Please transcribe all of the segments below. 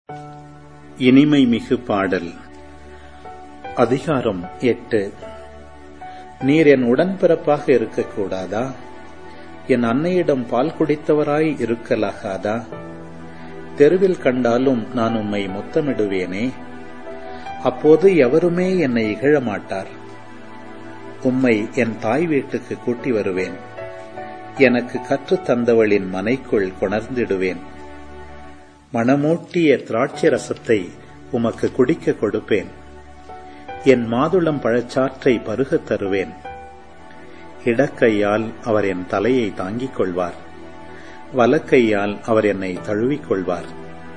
இனிமை மிகு பாடல் அதிகாரம் எட்டு நீர் என் உடன்பிறப்பாக இருக்கக்கூடாதா என் அன்னையிடம் பால் குடித்தவராய் இருக்கலாகாதா தெருவில் கண்டாலும் நான் உம்மை முத்தமிடுவேனே அப்போது எவருமே என்னை இகழமாட்டார் உம்மை என் தாய் வீட்டுக்கு கூட்டி வருவேன் எனக்கு கற்றுத் தந்தவளின் மனைக்குள் கொணர்ந்திடுவேன் மணமூட்டிய திராட்சை ரசத்தை உமக்கு குடிக்க கொடுப்பேன் என் மாதுளம் பழச்சாற்றை பருகத் தருவேன் இடக்கையால் அவர் என் தலையை தாங்கிக் கொள்வார் வலக்கையால் அவர் என்னை தழுவிக் கொள்வார்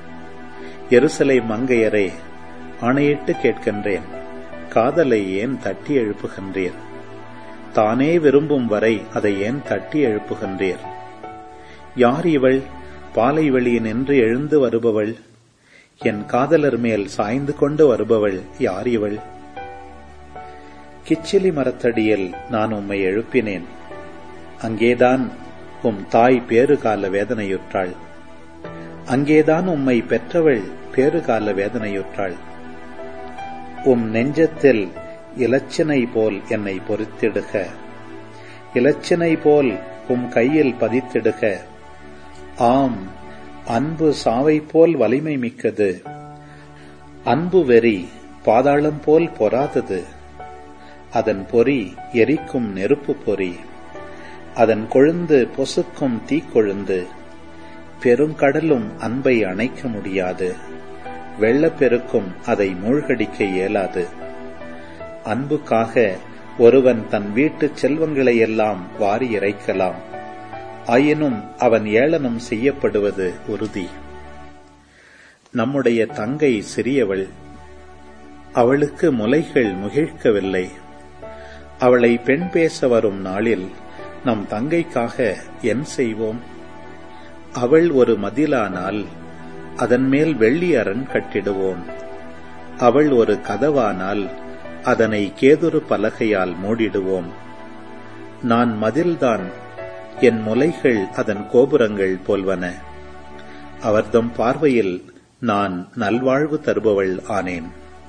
எருசலை மங்கையரே ஆணையிட்டு கேட்கின்றேன் காதலை ஏன் தட்டி எழுப்புகின்றீர் தானே விரும்பும் வரை அதை ஏன் தட்டி எழுப்புகின்றீர் யார் இவள் பாலை வெளியினின்று எழுந்து வருபவள் என் காதலர் மேல் சாய்ந்து கொண்டு வருபவள் யார் இவள் கிச்சிலி மரத்தடியில் நான் உம்மை எழுப்பினேன் அங்கேதான் உம் தாய் பேறுகால வேதனையுற்றாள் அங்கேதான் உம்மை பெற்றவள் பேறுகால வேதனையுற்றாள் உம் நெஞ்சத்தில் இலச்சினை போல் என்னை பொறித்திடுக இலச்சினை போல் உம் கையில் பதித்திடுக ஆம் அன்பு சாவை போல் வலிமை மிக்கது அன்பு வெறி பாதாளம் போல் பொறாதது அதன் பொறி எரிக்கும் நெருப்பு பொறி அதன் கொழுந்து பொசுக்கும் தீக்கொழுந்து பெருங்கடலும் அன்பை அணைக்க முடியாது வெள்ளப்பெருக்கும் அதை மூழ்கடிக்க இயலாது அன்புக்காக ஒருவன் தன் வீட்டுச் செல்வங்களை எல்லாம் வாரி இறைக்கலாம் ஆயினும் அவன் ஏளனம் செய்யப்படுவது உறுதி நம்முடைய தங்கை சிறியவள் அவளுக்கு முலைகள் முகிழ்க்கவில்லை அவளை பெண் பேச வரும் நாளில் நம் தங்கைக்காக என் செய்வோம் அவள் ஒரு மதிலானால் அதன் மேல் வெள்ளி அரண் கட்டிடுவோம் அவள் ஒரு கதவானால் அதனை கேதுரு பலகையால் மூடிடுவோம் நான் மதில்தான் என் முலைகள் அதன் கோபுரங்கள் போல்வன அவர்தம் பார்வையில் நான் நல்வாழ்வு தருபவள் ஆனேன்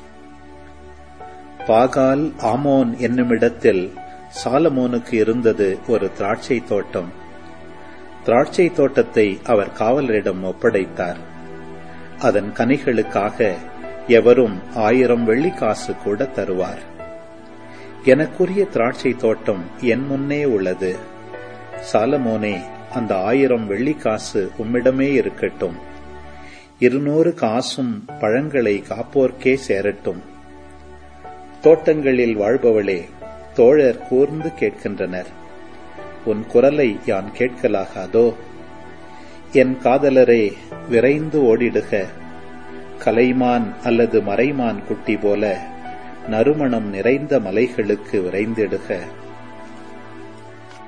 பாகால் ஆமோன் என்னுமிடத்தில் சாலமோனுக்கு இருந்தது ஒரு திராட்சை தோட்டம் திராட்சை தோட்டத்தை அவர் காவலரிடம் ஒப்படைத்தார் அதன் கனிகளுக்காக எவரும் ஆயிரம் வெள்ளிக்காசு கூட தருவார் எனக்குரிய திராட்சை தோட்டம் என் முன்னே உள்ளது சாலமோனே அந்த ஆயிரம் வெள்ளிக்காசு உம்மிடமே இருக்கட்டும் இருநூறு காசும் பழங்களை காப்போர்க்கே சேரட்டும் தோட்டங்களில் வாழ்பவளே தோழர் கூர்ந்து கேட்கின்றனர் உன் குரலை யான் கேட்கலாகாதோ என் காதலரே விரைந்து ஓடிடுக கலைமான் அல்லது மறைமான் குட்டி போல நறுமணம் நிறைந்த மலைகளுக்கு விரைந்திடுக